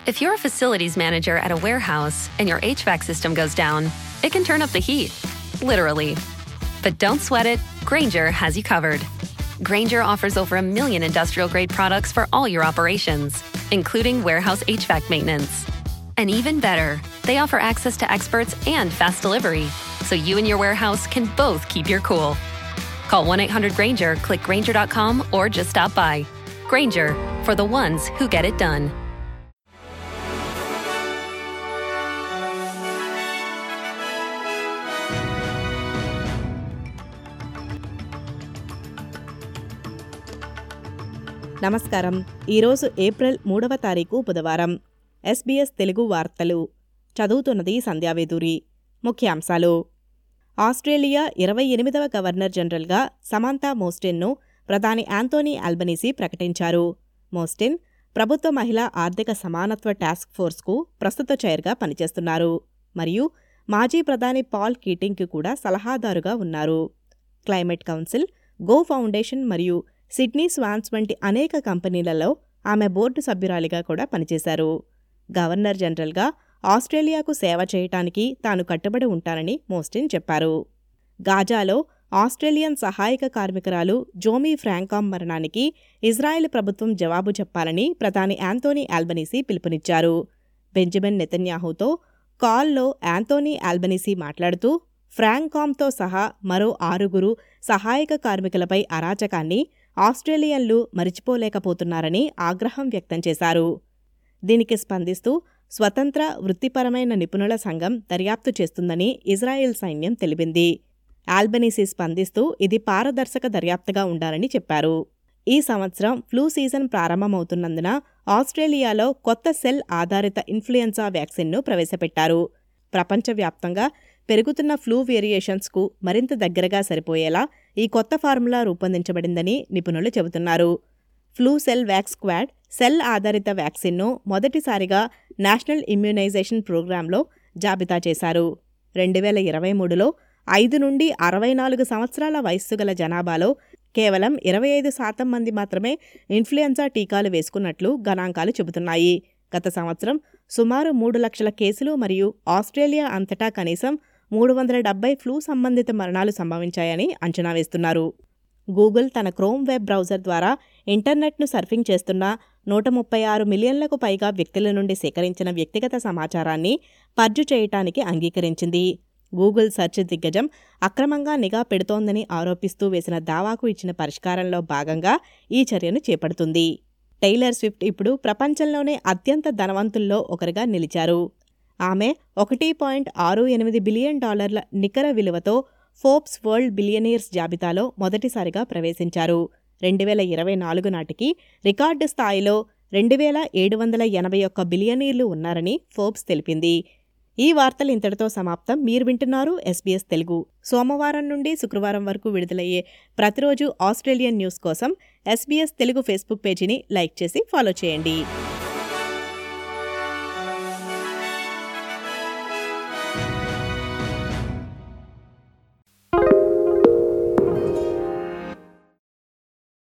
If you're a facilities manager at a warehouse and your HVAC system goes down, it can turn up the heat, literally. But don't sweat it, Granger has you covered. Granger offers over a million industrial grade products for all your operations, including warehouse HVAC maintenance. And even better, they offer access to experts and fast delivery, so you and your warehouse can both keep your cool. Call 1 800 Granger, click Granger.com, or just stop by. Granger, for the ones who get it done. నమస్కారం ఈరోజు April మూడవ తారీఖు బుధవారం SBS Telugu వార్తలు చదువుతున్నది సంధ్యావేదూరి ముఖ్యాంశాలు Australia ఇరవై ఎనిమిదవ గవర్నర్ జనరల్గా సమాంతా మోస్టిన్ను ప్రధాని యాంతోనీ ఆల్బనీసీ ప్రకటించారు మోస్టిన్ ప్రభుత్వ మహిళా ఆర్థిక సమానత్వ టాస్క్ ఫోర్స్కు ప్రస్తుత చైర్గా పనిచేస్తున్నారు మరియు మాజీ ప్రధాని పాల్ కీటింగ్కి కూడా సలహాదారుగా ఉన్నారు క్లైమేట్ కౌన్సిల్ గో ఫౌండేషన్ మరియు సిడ్నీ స్వాన్స్ వంటి అనేక కంపెనీలలో ఆమె బోర్డు సభ్యురాలిగా కూడా పనిచేశారు గవర్నర్ జనరల్గా ఆస్ట్రేలియాకు సేవ చేయటానికి తాను కట్టుబడి ఉంటానని మోస్టిన్ చెప్పారు గాజాలో ఆస్ట్రేలియన్ సహాయక కార్మికురాలు జోమీ ఫ్రాంకామ్ మరణానికి ఇజ్రాయెల్ ప్రభుత్వం జవాబు చెప్పాలని ప్రధాని యాంతోనీ ఆల్బనీసీ పిలుపునిచ్చారు బెంజమిన్ నెతన్యాహుతో కాల్లో యాంతోనీ ఆల్బనీసీ మాట్లాడుతూ ఫ్రాంకామ్తో సహా మరో ఆరుగురు సహాయక కార్మికులపై అరాచకాన్ని ఆస్ట్రేలియన్లు మరిచిపోలేకపోతున్నారని ఆగ్రహం వ్యక్తం చేశారు దీనికి స్పందిస్తూ స్వతంత్ర వృత్తిపరమైన నిపుణుల సంఘం దర్యాప్తు చేస్తుందని ఇజ్రాయెల్ సైన్యం తెలిపింది ఆల్బనీసీ స్పందిస్తూ ఇది పారదర్శక దర్యాప్తుగా ఉండాలని చెప్పారు ఈ సంవత్సరం ఫ్లూ సీజన్ ప్రారంభమవుతున్నందున ఆస్ట్రేలియాలో కొత్త సెల్ ఆధారిత ఇన్ఫ్లుయెన్జా వ్యాక్సిన్ను ప్రవేశపెట్టారు ప్రపంచవ్యాప్తంగా పెరుగుతున్న ఫ్లూ వేరియేషన్స్కు మరింత దగ్గరగా సరిపోయేలా ఈ కొత్త ఫార్ములా రూపొందించబడిందని నిపుణులు చెబుతున్నారు Flucelvax quad cell ఆధారిత వ్యాక్సిన్ను మొదటిసారిగా నేషనల్ ఇమ్యునైజేషన్ ప్రోగ్రాంలో జాబితా చేశారు రెండు వేల ఇరవై మూడులో ఐదు నుండి అరవై నాలుగు సంవత్సరాల వయస్సు గల జనాభాలో కేవలం ఇరవై ఐదు శాతం మంది మాత్రమే ఇన్ఫ్లుయెన్జా టీకాలు వేసుకున్నట్లు గణాంకాలు చెబుతున్నాయి గత సంవత్సరం సుమారు మూడు లక్షల కేసులు మరియు ఆస్ట్రేలియా అంతటా కనీసం మూడు వందల డెబ్బై ఫ్లూ సంబంధిత మరణాలు సంభవించాయని అంచనా వేస్తున్నారు గూగుల్ తన క్రోమ్ వెబ్ బ్రౌజర్ ద్వారా ఇంటర్నెట్ను సర్ఫింగ్ చేస్తున్న నూట ముప్పై ఆరు మిలియన్లకు పైగా వ్యక్తుల నుండి సేకరించిన వ్యక్తిగత సమాచారాన్ని పర్జు చేయటానికి అంగీకరించింది గూగుల్ సెర్చ్ దిగ్గజం అక్రమంగా నిఘా పెడుతోందని ఆరోపిస్తూ వేసిన దావాకు ఇచ్చిన పరిష్కారంలో భాగంగా ఈ చర్యను చేపడుతుంది టైలర్ స్విఫ్ట్ ఇప్పుడు ప్రపంచంలోనే అత్యంత ధనవంతుల్లో ఒకరిగా నిలిచారు ఆమె ఒకటి పాయింట్ ఆరు ఎనిమిది బిలియన్ డాలర్ల నికర విలువతో ఫోర్బ్స్ వరల్డ్ బిలియనీర్స్ జాబితాలో మొదటిసారిగా ప్రవేశించారు రెండు వేల ఇరవై నాలుగు నాటికి రికార్డు స్థాయిలో రెండు వేల ఏడు వందల ఎనభై ఒక్క బిలియనీర్లు ఉన్నారని ఫోర్బ్స్ తెలిపింది ఈ వార్తలు ఇంతటితో సమాప్తం మీరు వింటున్నారు ఎస్బీఎస్ తెలుగు సోమవారం నుండి శుక్రవారం వరకు విడుదలయ్యే ప్రతిరోజు ఆస్ట్రేలియన్ న్యూస్ కోసం ఎస్బీఎస్ తెలుగు ఫేస్బుక్ పేజీని లైక్ చేసి ఫాలో చేయండి